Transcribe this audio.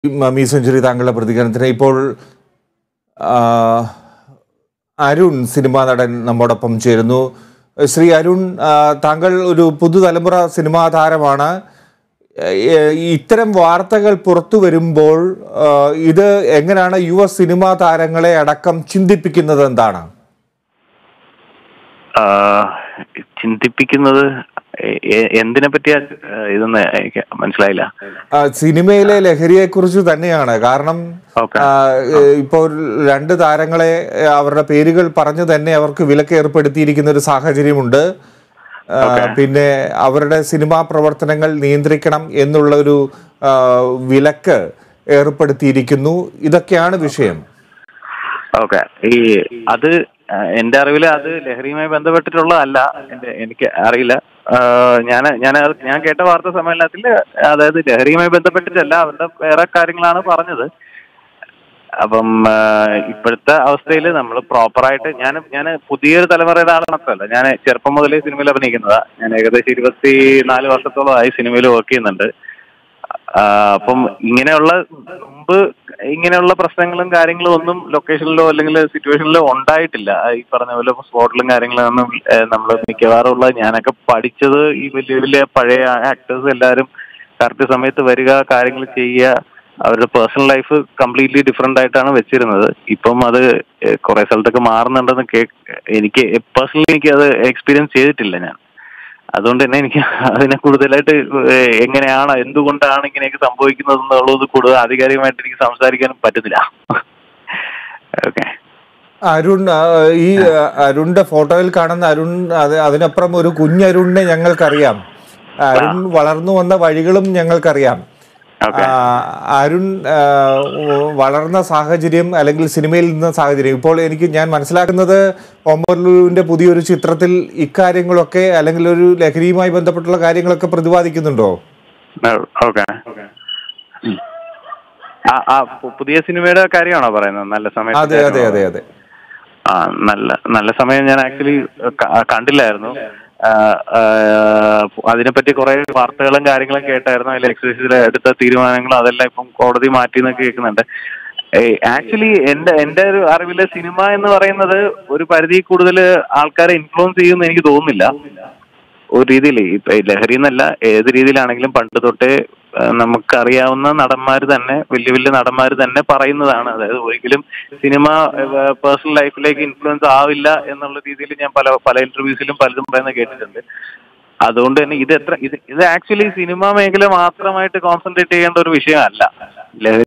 me century താങ്കളുടെ പ്രതികരണത്തിന് ഇപ്പോൾ ആ, അരുൺ സിനിമാ നടൻ നമ്മോടൊപ്പം ചേരുന്നു ശ്രീ അരുൺ ആ, താങ്കൾ ഒരു പുതുതലമുറ സിനിമാ താരമാണ് ഏ, ഇത്തരം വാർത്തകൾ പുറത്തു വരുമ്പോൾ ആ, ഇത് എങ്ങനെയാണ് യുവ സിനിമാ താരങ്ങളെ അടക്കം ചിന്തിപ്പിക്കുന്നത് എന്താണ് ആ, ചിന്തിപ്പിക്കുന്നത് എ- എ- എന്തിനെ പറ്റിയാ ആ, ഇതൊന്ന് എനിക്ക് മനസ്സിലായില്ല ആ, സിനിമയിലെ ലഹരിയെ കുറിച്ച് തന്നെയാണ് കാരണം ഓക്കെ ആ, ഏ, ഇപ്പോൾ രണ്ട് താരങ്ങളെ ഏ, അവരുടെ പേരുകൾ പറഞ്ഞു തന്നെ അവർക്ക് വിലക്ക് ഏർപ്പെടുത്തിയിരിക്കുന്ന ഒരു സാഹചര്യമുണ്ട് ആ, പിന്നെ അവരുടെ സിനിമാ പ്രവർത്തനങ്ങൾ നിയന്ത്രിക്കണം എന്നുള്ള ഒരു ആ, വിലക്ക് ഏർപ്പെടുത്തിയിരിക്കുന്നു ഇതൊക്കെയാണ് വിഷയം ഓക്കെ ഈ അത് ആ, എന്റെ അറിവില് അത് ലഹരിയുമായി ബന്ധപ്പെട്ടിട്ടുള്ളതല്ല എന്റെ എനിക്ക് അറിയില്ല ഞാൻ ഞാൻ ഞാൻ കേട്ട വാർത്താ സമ്മേളനത്തിൽ അതായത് ലഹരിയുമായി ബന്ധപ്പെട്ടിട്ടല്ല അവരുടെ വേറെ കാര്യങ്ങളാണ് പറഞ്ഞത് അപ്പം ആ, ഇപ്പോഴത്തെ അവസ്ഥയിൽ നമ്മൾ പ്രോപ്പറായിട്ട് ഞാൻ ഞാൻ പുതിയൊരു തലമുറയുടെ ആൾ മാത്രമല്ല ഞാൻ ചെറുപ്പം മുതലേ സിനിമയിൽ അഭിനയിക്കുന്നതാ ഞാൻ ഏകദേശം ഇരുപത്തി നാല് വർഷത്തോളമായി സിനിമയിൽ വർക്ക് ചെയ്യുന്നുണ്ട് ആ, അപ്പം ഇങ്ങനെയുള്ള മുമ്പ് ഇങ്ങനെയുള്ള പ്രശ്നങ്ങളും കാര്യങ്ങളും ഒന്നും ലൊക്കേഷനിലോ അല്ലെങ്കിൽ സിറ്റുവേഷനിലോ ഉണ്ടായിട്ടില്ല ഈ പറഞ്ഞ പോലെ സ്പോട്ടിലും കാര്യങ്ങളും ഒന്നും നമ്മൾ മിക്കവാറും ഉള്ള ഞാനൊക്കെ പഠിച്ചത് ഈ വലിയ വലിയ പഴയ ആക്ടേഴ്സ് എല്ലാവരും കറക്റ്റ് സമയത്ത് വരിക കാര്യങ്ങൾ ചെയ്യുക അവരുടെ പേഴ്സണൽ ലൈഫ് കംപ്ലീറ്റ്ലി ഡിഫറെന്റ് ആയിട്ടാണ് വെച്ചിരുന്നത് ഇപ്പം അത് ഏഹ്, കുറെ സ്ഥലത്തൊക്കെ മാറുന്നുണ്ടെന്ന് കേ എനിക്ക് പേഴ്സണലി എനിക്ക് അത് എക്സ്പീരിയൻസ് ചെയ്തിട്ടില്ല ഞാൻ അതുകൊണ്ട് തന്നെ എനിക്ക് അതിനെ കൂടുതലായിട്ട് ഏഹ്, എങ്ങനെയാണ് എന്തുകൊണ്ടാണ് ഇങ്ങനെയൊക്കെ സംഭവിക്കുന്നത് എന്നുള്ളത് കൂടുതൽ ആധികാരികമായിട്ട് എനിക്ക് സംസാരിക്കാനും പറ്റുന്നില്ല ഓക്കെ അരുൺ ആ, ഈ ആ, അരുണിന്റെ ഫോട്ടോയിൽ കാണുന്ന അരുൺ അത് അതിനപ്പുറം ഒരു കുഞ്ഞരുണിനെ ഞങ്ങൾക്കറിയാം അരുൺ വളർന്നു വന്ന വഴികളും ഞങ്ങൾക്കറിയാം ഓക്കെ ആ, അരുൺ ആ, വളർന്ന സാഹചര്യം അല്ലെങ്കിൽ സിനിമയിൽ നിന്ന സാഹചര്യം ഇപ്പോൾ എനിക്ക് ഞാൻ മനസ്സിലാക്കുന്നത് ഒമർലുവിന്റെ പുതിയൊരു ചിത്രത്തിൽ ഇക്കാര്യങ്ങളൊക്കെ അല്ലെങ്കിൽ ഒരു ലഹരിയുമായി ബന്ധപ്പെട്ടുള്ള കാര്യങ്ങളൊക്കെ പ്രതിപാദിക്കുന്നുണ്ടോ ഓക്കെ ആ ആ പു- പുതിയ സിനിമയുടെ കാര്യമാണോ പറയുന്നത് നല്ല സമയത്ത് അതെ അതെ അതെ അതെ ആ നല്ല നല്ല സമയം ഞാൻ ആക്ച്വലി കണ്ടില്ലായിരുന്നു ആ, ആ, അതിനെപ്പറ്റി കുറെ വാർത്തകളും കാര്യങ്ങളും കേട്ടായിരുന്നു അതിൽ എക്സൈസിൽ എടുത്ത തീരുമാനങ്ങളും അതെല്ലാം ഇപ്പം കോടതി മാറ്റി എന്നൊക്കെ കേൾക്കുന്നുണ്ട് ആക്ച്വലി എന്റെ എന്റെ ഒരു അറിവില് സിനിമ എന്ന് പറയുന്നത് ഒരു പരിധി കൂടുതൽ ആൾക്കാരെ ഇൻഫ്ലുവൻസ് ചെയ്യുമെന്ന് എനിക്ക് തോന്നുന്നില്ല ഒരു രീതിയിൽ ഇപ്പൊ ഈ ലഹരി എന്നല്ല ഏത് രീതിയിലാണെങ്കിലും പണ്ട് തൊട്ടേ ആ, നമുക്കറിയാവുന്ന നടന്മാർ തന്നെ വലിയ വലിയ നടന്മാർ തന്നെ പറയുന്നതാണ് അതായത് ഒരിക്കലും സിനിമ പേഴ്സണൽ ലൈഫിലേക്ക് ഇൻഫ്ലുവൻസ് ആവില്ല എന്നുള്ള രീതിയിൽ ഞാൻ പല പല ഇന്റർവ്യൂസിലും പലതും പറയുന്നത് കേട്ടിട്ടുണ്ട് അതുകൊണ്ട് തന്നെ ഇത് എത്ര ഇത് ഇത് ആക്ച്വലി സിനിമ മേഖല മാത്രമായിട്ട് കോൺസെൻട്രേറ്റ് ചെയ്യേണ്ട ഒരു വിഷയമല്ല ലഹരി